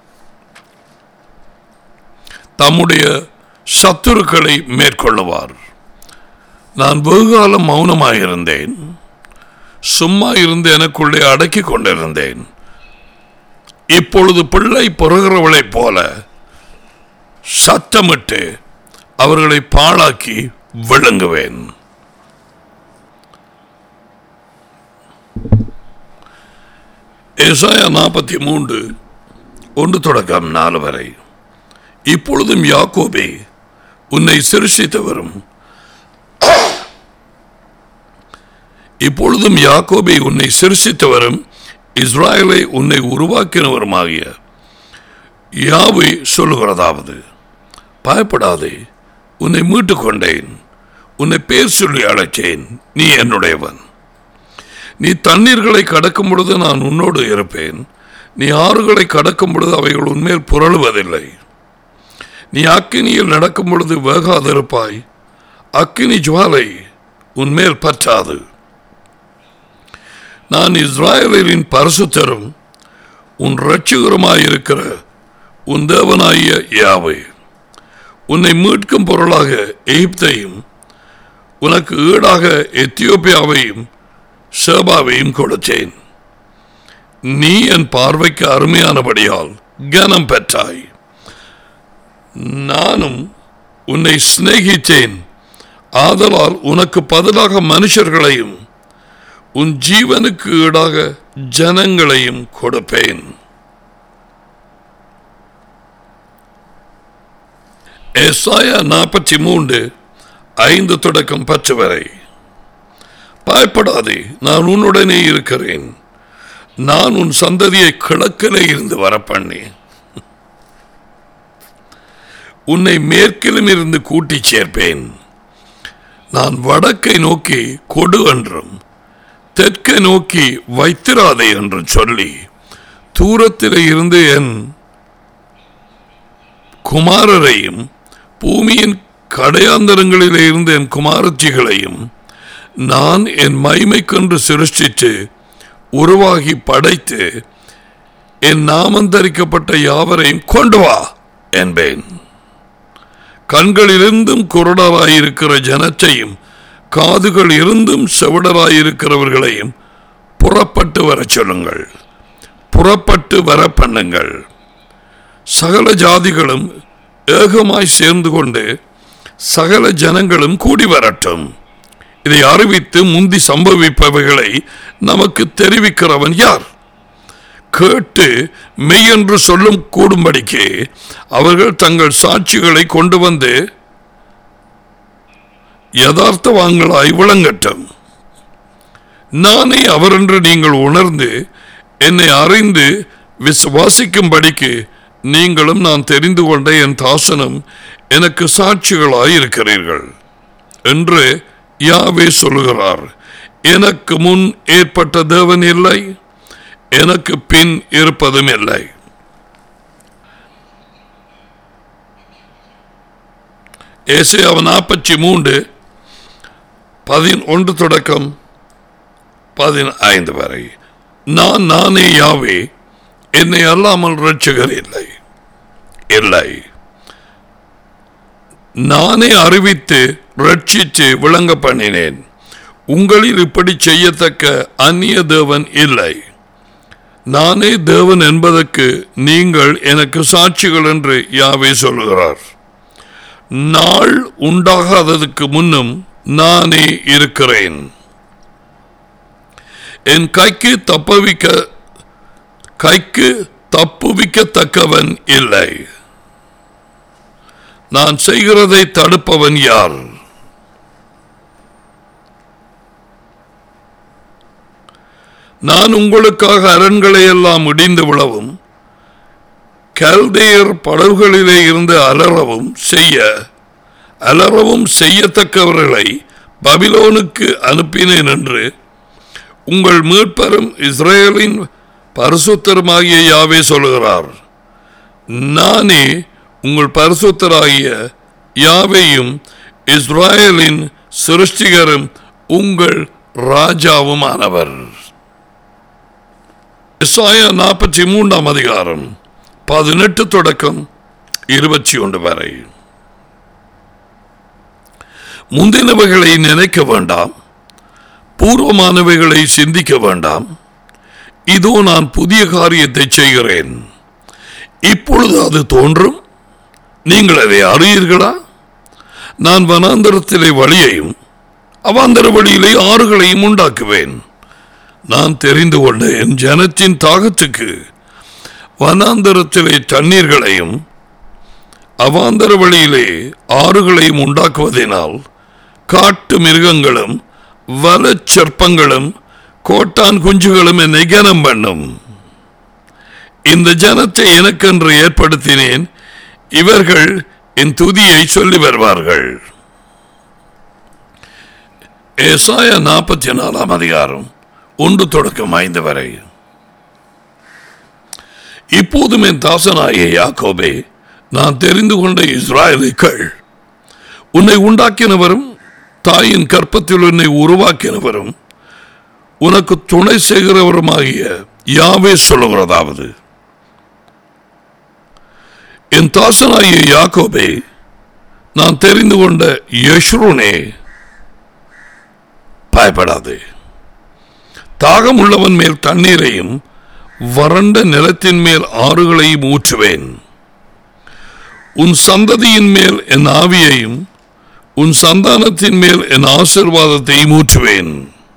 தம்முடைய சத்துருக்களை மேற்கொள்ளுவார் நான் வெகுகாலம் மௌனமாயிருந்தேன் சும்மா இருந்து எனக்குள்ளே அடக்கிக் கொண்டிருந்தேன் இப்பொழுது பிள்ளை பொறுகிறவளைப் போல சத்தமிட்டு அவர்களை பாழாக்கி விழுங்குவேன் ஏசாயா நாற்பத்தி மூன்று ஒன்று தொடக்கம் நாலு வரை இப்பொழுதும் யாக்கோபே உன்னை சிருஷ்டித்தவரும் இப்பொழுதும் யாக்கோபை உன்னை சிருஷ்டித்தவரும் இஸ்ராயலை உன்னை உருவாக்கினவருமாகிய யாவை சொல்லுகிறதாவது பயப்படாதே உன்னை மீட்டுக் கொண்டேன் உன்னை பேர் சொல்லி அழைச்சேன் நீ என்னுடையவன் நீ தண்ணீர்களை கடக்கும் பொழுது நான் உன்னோடு இருப்பேன் நீ ஆறுகளை கடக்கும் பொழுது அவைகள் உன்மேல் புரளுவதில்லை நீ அக்கினியில் நடக்கும் பொழுது வேகாதிருப்பாய் அக்கினி ஜுவாலை உன்மேல் பற்றாது நான் இஸ்ராயலின் பரிசுத்தரும் உன் ரட்சகருமாயிருக்கிற உன் தேவனாகிய யாவை உன்னை மீட்கும் பொருளாக எகிப்தையும் உனக்கு ஈடாக எத்தியோப்பியாவையும் சேபாவையும் கொடுத்தேன் நீ என் பார்வைக்கு அருமையானபடியால் கனம் பெற்றாய் நானும் உன்னை சிநேகித்தேன் ஆதலால் உனக்கு பதிலாக மனுஷர்களையும் உன் ஜீவனுக்கு ஈடாக ஜனங்களையும் கொடுப்பேன் எஸ்ஆயா நாற்பத்தி மூன்று ஐந்து தொடக்கம் பத்து வரை பயப்படாதே நான் உன்னுடனே இருக்கிறேன் நான் உன் சந்ததியை கிழக்கிலே இருந்து வரப்பண்ணி உன்னை மேற்கிலும் இருந்து கூட்டிச் சேர்ப்பேன் நான் வடக்கை நோக்கி கொடு என்றும் தெற்கை நோக்கி வைத்திராதே என்று சொல்லி தூரத்திலே இருந்து என் குமாரரையும் பூமியின் கடையாந்தரங்களிலே இருந்து என் குமாரச்சிகளையும் நான் என் மைமைக்கொன்று சிருஷ்டித்து உருவாகி படைத்து என் நாமந்தரிக்கப்பட்ட யாவரையும் கொண்டு வா என்பேன் கண்களிலிருந்தும் குருடராயிருக்கிற ஜனத்தையும் காதுகள் இருந்தும் செவிடராயிருக்கிறவர்களையும் புறப்பட்டு வரச் சொல்லுங்கள் புறப்பட்டு வர பண்ணுங்கள் சகல ஜாதிகளும் ஏகமாய் சேர்ந்து கொண்டு சகல ஜனங்களும் கூடி வரட்டும் இதை அறிவித்து முந்தி சம்பவிப்பவைகளை நமக்கு தெரிவிக்கிறவன் யார் கேட்டு மெய்யென்று சொல்லும் கூடும்படிக்கு அவர்கள் தங்கள் சாட்சிகளை கொண்டு வந்து யதார்த்தவான்களாய் விளங்கட்டும் நானே அவரென்று நீங்கள் உணர்ந்து என்னை அறிந்து விசுவாசிக்கும்படிக்கு நீங்களும் நான் தெரிந்து கொண்ட என் தாசனும் எனக்கு சாட்சிகளாய் இருக்கிறீர்கள் என்று யாவே சொல்லுகிறார் எனக்கு முன் ஏற்பட்ட தேவன் இல்லை எனக்கு பின் இருப்பதும் இல்லை ஏசியாവ് நாற்பத்தி மூன்று பதினொன்று தொடக்கம் பதினைந்து வரை நான் நானே யாவே என்னை அல்லாமல் ரட்சகர் இல்லை இல்லை நானே அறிவித்து ரட்சித்து விளங்க பண்ணினேன் உங்களில் இப்படி செய்யத்தக்க அந்நிய தேவன் இல்லை நானே தேவன் என்பதற்கு நீங்கள் எனக்கு சாட்சிகள் என்று யாவே சொல்லுகிறார் நாள் உண்டாகாததுக்கு முன்னும் நானே இருக்கிறேன் என் கைக்கு தப்பவிக்க கைக்கு தப்புவிக்கத்தக்கவன் இல்லை நான் செய்கிறதை தடுப்பவன் யார் நான் உங்களுக்காக அரண்களை எல்லாம் இடிந்து விழவும் கல்தேயர் படகுகளிலே இருந்து அலறவும் செய்ய அலறவும் செய்யத்தக்கவர்களை பபிலோனுக்கு அனுப்பினேன் என்று உங்கள் மீட்பரும் இஸ்ரேலின் பரிசுத்தருமாகிய யாவே சொல்கிறார் நானே உங்கள் பரிசுத்தராகிய யாவையும் இஸ்ராயலின் சிருஷ்டிகரும் உங்கள் ராஜாவுமானவர் இசாயா நாற்பத்தி மூன்றாம் அதிகாரம் பதினெட்டு தொடக்கம் இருபத்தி ஒன்று வரை முந்தினவைகளை நினைக்க வேண்டாம் பூர்வமானவைகளை சிந்திக்க வேண்டாம் இதோ நான் புதிய காரியத்தை செய்கிறேன் இப்பொழுது அது தோன்றும் நீங்கள் அதை அறியீர்களா நான் வனாந்தரத்திலே வழியையும் அவாந்தர வழியிலே ஆறுகளையும் உண்டாக்குவேன் நான் தெரிந்து கொண்ட என் ஜனத்தின் தாகத்துக்கு வனாந்தரத்திலே தண்ணீர்களையும் அவாந்தர வழியிலே ஆறுகளையும் உண்டாக்குவதினால் காட்டு மிருகங்களும் வலச்செற்பங்களும் கோட்டான் குஞ்சுகளும் என்னை கனம் பண்ணும் இந்த ஜனத்தை எனக்கென்று ஏற்படுத்தினேன் இவர்கள் என் துதியை சொல்லி வருவார்கள் ஏசாய நாற்பத்தி நாலாம் அதிகாரம் ஒன்று தொடக்கம் ஐந்து வரை இப்போதும் என் தாசனாகிய யாக்கோபே நான் தெரிந்து கொண்ட இஸ்ராயலுக்கள் உன்னை உண்டாக்கினவரும் தாயின் கற்பத்தில் உன்னை உருவாக்கினவரும் உனக்கு துணை செய்கிறவருமாகிய யாவே சொல்லுகிறதாவது என் தாசனாகிய யாக்கோபே நான் தெரிந்து கொண்ட யஷ்ருனே பயப்படாதே தாகம் உள்ளவன் மேல் தண்ணீரையும் வறண்ட நிலத்தின் மேல் ஆறுகளையும் ஊற்றுவேன் உன் சந்ததியின் மேல் என் ஆவியையும் உன் சந்தானத்தின் மேல் என் ஆசிர்வாதத்தையும் ஊற்றுவேன்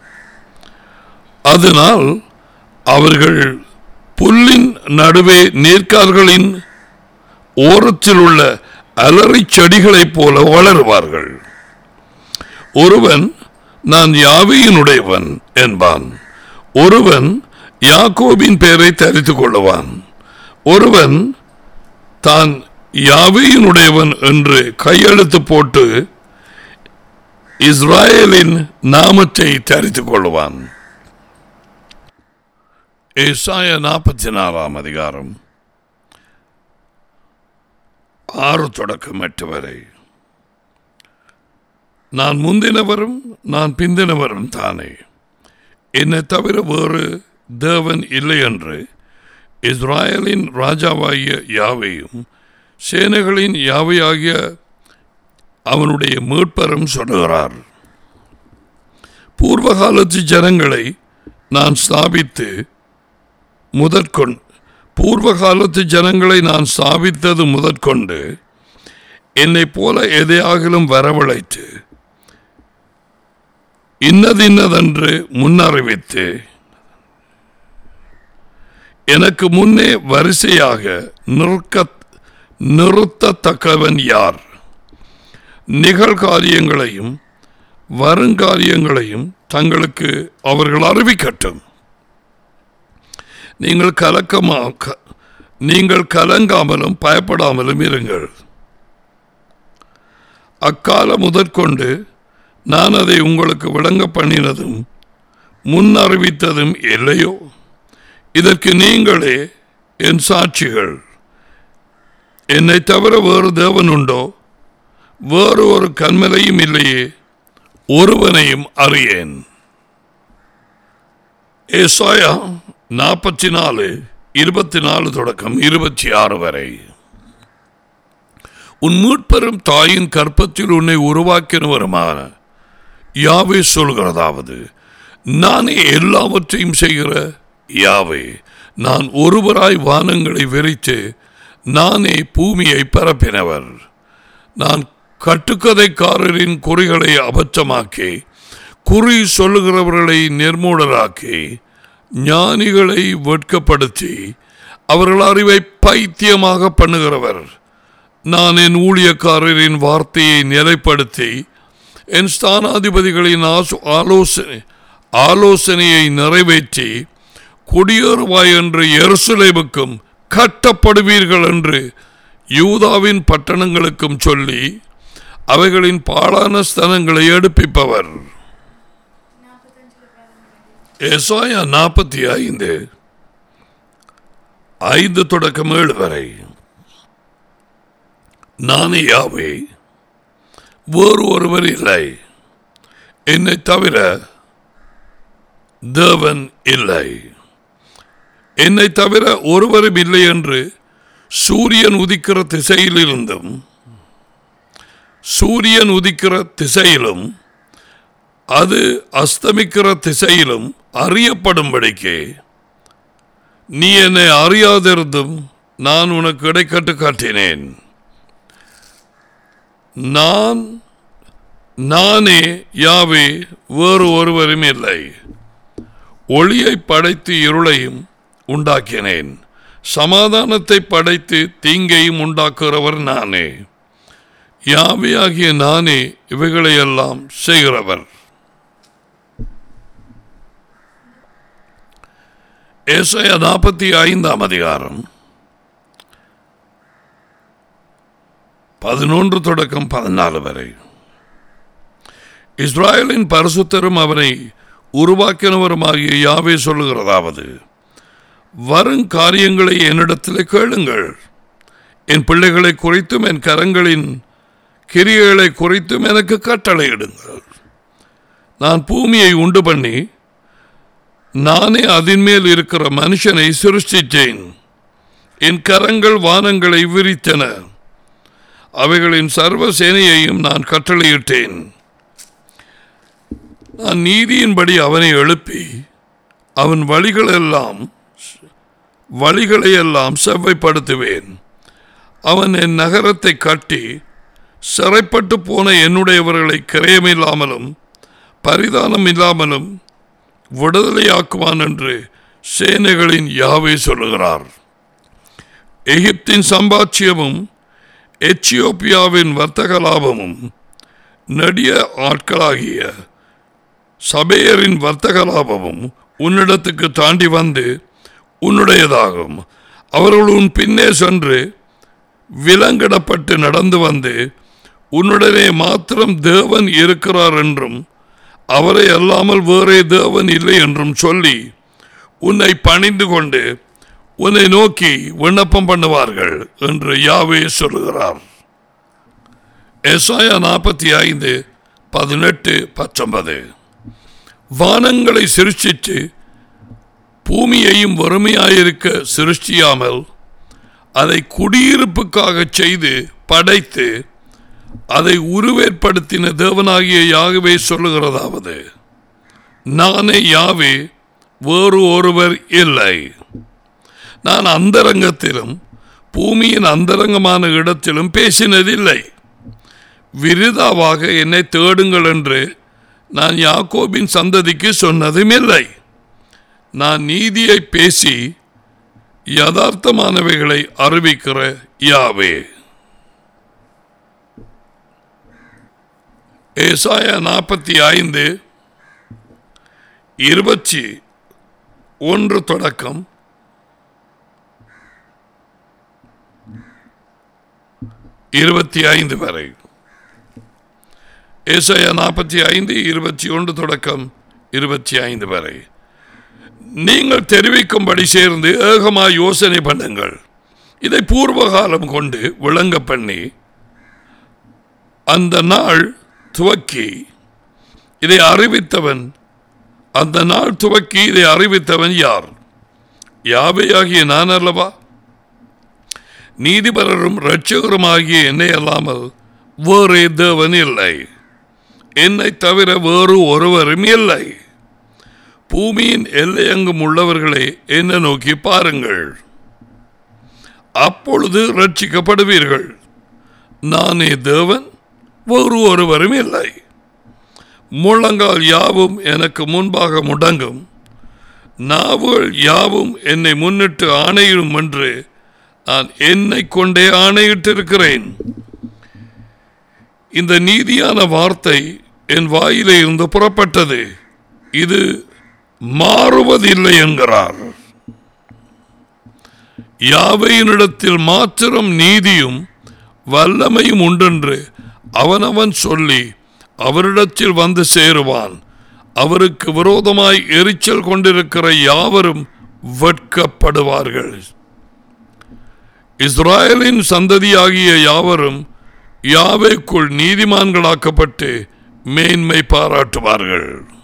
அதனால் அவர்கள் புல்லின் நடுவே நீர்க்கால்களின் ஓரத்தில் உள்ள அலறி செடிகளைப் போல வளருவார்கள் ஒருவன் நான் யாவையினுடையவன் என்பான் ஒருவன் யாக்கோபின் பெயரை தரித்துக் கொள்ளுவான் ஒருவன் தான் யாவையினுடையவன் என்று கையெழுத்து போட்டு இஸ்ராயலின் நாமத்தை தரித்துக் கொள்ளுவான் ஏசாய நாற்பத்தி நாலாம் அதிகாரம் ஆறு தொடக்கம் எட்டு வரை நான் முந்தினவரும் நான் பிந்தினவரும் தானே என்னை தவிர வேறு தேவன் இல்லை என்று இஸ்ராயலின் ராஜாவாகிய யாவையும் சேனைகளின் யாவையாகிய அவனுடைய மீட்பரும் சொல்லுகிறார் பூர்வகாலத்து ஜனங்களை நான் ஸ்தாபித்து முதற்கொண்டு பூர்வ காலத்து ஜனங்களை நான் ஸ்தாபித்தது முதற்கொண்டு என்னை போல எதையாகிலும் வரவழைத்து இன்னதின்னதென்று முன்னறிவித்து எனக்கு முன்னே வரிசையாக நிற்க நிறுத்தத்தக்கவன் யார் நிகழ்காரியங்களையும் வருங்காரியங்களையும் தங்களுக்கு அவர்கள் அறிவிக்கட்டும் நீங்கள் கலக்கமா க- நீங்கள் கலங்காமலும் பயப்படாமலும் இருங்கள் அக்காலம் முதற்கொண்டு நான் அதை உங்களுக்கு விளங்க பண்ணினதும் முன் அறிவித்ததும் இல்லையோ இதற்கு நீங்களே என் சாட்சிகள் என்னை தவிர வேறு தேவன் உண்டோ வேறு ஒரு கண்மலையும் இல்லையே ஒருவனையும் அறியேன் ஏசாயா நாற்பத்தி நாலு இருபத்தி நாலு தொடக்கம் இருபத்தி ஆறு வரை உன் மீட்பெரும் தாயின் கற்பத்தில் உன்னை உருவாக்கினவருமான யாவே சொல்கிறதாவது நானே எல்லாவற்றையும் செய்கிற யாவே நான் ஒருவராய் வானங்களை விரித்து நானே பூமியை பரப்பினவர் நான் கட்டுக்கதைக்காரரின் குறிகளை அபத்தமாக்கி குறி சொல்லுகிறவர்களை நிர்மூலராக்கி ஞானிகளை வெட்கப்படுத்தி அவர்கள் அறிவை பைத்தியமாக பண்ணுகிறவர் நான் என் ஊழியக்காரரின் வார்த்தையை நிலைப்படுத்தி என் ஸ்தானாதிபதிகளின் ஆசு- ஆலோசனை ஆலோசனையை நிறைவேற்றி குடியேறுவாய் என்று எருசலேமுக்கும் கட்டப்படுவீர்கள் என்று யூதாவின் பட்டணங்களுக்கும் சொல்லி அவைகளின் பாழான ஸ்தலங்களை எடுப்பிப்பவர் எசாயா நாற்பத்தி ஐந்து ஐந்து தொடக்கம் ஏழு வரை நானே யாவே வேறு ஒருவர் இல்லை என்னை தவிர தேவன் இல்லை என்னை தவிர ஒருவரும் இல்லை என்று சூரியன் உதிக்கிற திசையிலிருந்தும் சூரியன் உதிக்கிற திசையிலும் அது அஸ்தமிக்கிற திசையிலும் அறியப்படும்படிக்கு நீ என்னை அறியாதிருந்தும் நான் உனக்கு இடைக்கட்டு காட்டினேன் நான் நானே யாவே வேறு ஒருவரும் இல்லை ஒளியை படைத்து இருளையும் உண்டாக்கினேன் சமாதானத்தை படைத்து தீங்கையும் உண்டாக்குறவர் நானே யாவே ஆகிய நானே இவைகளையெல்லாம் செய்கிறவர் ஏசாயா நாற்பத்தி ஐந்தாம் அதிகாரம் பதினொன்று தொடக்கம் பதினாலு வரை இஸ்ராயலின் பரிசுத்தரும் அவனை உருவாக்கினவருமாகிய யாவே சொல்லுகிறதாவது வரும் காரியங்களை என்னிடத்தில் கேளுங்கள் என் பிள்ளைகளை குறித்தும் என் கரங்களின் கிரியைகளை குறித்தும் எனக்கு கட்டளையிடுங்கள் நான் பூமியை உண்டு பண்ணி நானே அதன் மேல் இருக்கிற மனுஷனை சிருஷ்டித்தேன் என் கரங்கள் வானங்களை விரித்தன அவைகளின் சர்வ சேனையையும் நான் கட்டளையிட்டேன் நான் நீதியின்படி அவனை எழுப்பி அவன் வழிகளெல்லாம் வழிகளையெல்லாம் செவ்வைப்படுத்துவேன் அவன் என் நகரத்தை கட்டி சிறைப்பட்டு போன என்னுடையவர்களை கிரயமில்லாமலும் பரிதானம் இல்லாமலும் விடுதலையாக்குவான் என்று சேனைகளின் யாவே சொல்லுகிறார் எகிப்தின் சம்பாட்சியமும் எச்சியோப்பியாவின் வர்த்தக லாபமும் நெடிய ஆட்களாகிய சபையரின் வர்த்தக லாபமும் உன்னிடத்துக்கு தாண்டி வந்து உன்னுடையதாகும் அவர்கள் உன் பின்னே சென்று விலங்கிடப்பட்டு நடந்து வந்து உன்னுடனே மாத்திரம் தேவன் இருக்கிறார் என்றும் அவரை அல்லாமல் வேறே தேவன் இல்லை என்றும் சொல்லி உன்னை பணிந்து கொண்டு உன்னை நோக்கி விண்ணப்பம் பண்ணுவார்கள் என்று யாவே சொல்லுகிறார் எஸ்ஆயா நாற்பத்தி ஐந்து பதினெட்டு பத்தொன்பது வானங்களை சிருஷ்டித்து பூமியையும் வறுமையாயிருக்க சிருஷ்டியாமல் அதை குடியிருப்புக்காக செய்து படைத்து அதை உருவேற்படுத்தின தேவனாகிய யாகவே சொல்லுகிறதாவது நானே யாவே வேறு ஒருவர் இல்லை நான் அந்தரங்கத்திலும் பூமியின் அந்தரங்கமான இடத்திலும் பேசினதில்லை விருதாவாக என்னை தேடுங்கள் என்று நான் யாக்கோபின் சந்ததிக்கு சொன்னதும் இல்லை நான் நீதியை பேசி யதார்த்தமானவைகளை அறிவிக்கிற யாவே ஏசாயா நாற்பத்தி ஐந்து இருபத்தி ஒன்று தொடக்கம் இருபத்தி ஐந்து வரை ஏசாயா நாற்பத்தி ஐந்து இருபத்தி ஒன்று தொடக்கம் இருபத்தி ஐந்து வரை நீங்கள் தெரிவிக்கும்படி சேர்ந்து ஏகமாய் யோசனை பண்ணுங்கள் இதை பூர்வகாலம் கொண்டு விளங்க பண்ணி அந்த நாள் துவக்கி இதை அறிவித்தவன் அந்த நாள் துவக்கி இதை அறிவித்தவன் யார் யாவையாகிய நான் அல்லவா நீதிபரரும் இரட்சகருமாகிய என்னை அல்லாமல் வேறே தேவன் இல்லை என்னை தவிர வேறு ஒருவரும் இல்லை பூமியின் எல்லையெங்கும் உள்ளவர்களே என்ன நோக்கி பாருங்கள் அப்பொழுது ரட்சிக்கப்படுவீர்கள் நானே தேவன் வேறு ஒருவரும் இல்லை முழங்கால் யாவும் எனக்கு முன்பாக முடங்கும் நாவுகள் யாவும் என்னை முன்னிட்டு ஆணையிடும் என்று நான் என்னை கொண்டே ஆணையிட்டிருக்கிறேன் இந்த நீதியான வார்த்தை என் வாயிலே இருந்து புறப்பட்டது இது மாறுவதில்லை என்கிறார் யாவையினிடத்தில் மாத்திரம் நீதியும் வல்லமையும் உண்டென்று அவனவன் சொல்லி அவரிடத்தில் வந்து சேருவான் அவருக்கு விரோதமாய் எரிச்சல் கொண்டிருக்கிற யாவரும் வெட்கப்படுவார்கள் இஸ்ராயலின் சந்ததியாகிய யாவரும் யாவைக்குள் நீதிமான்களாக்கப்பட்டு மேன்மை பாராட்டுவார்கள்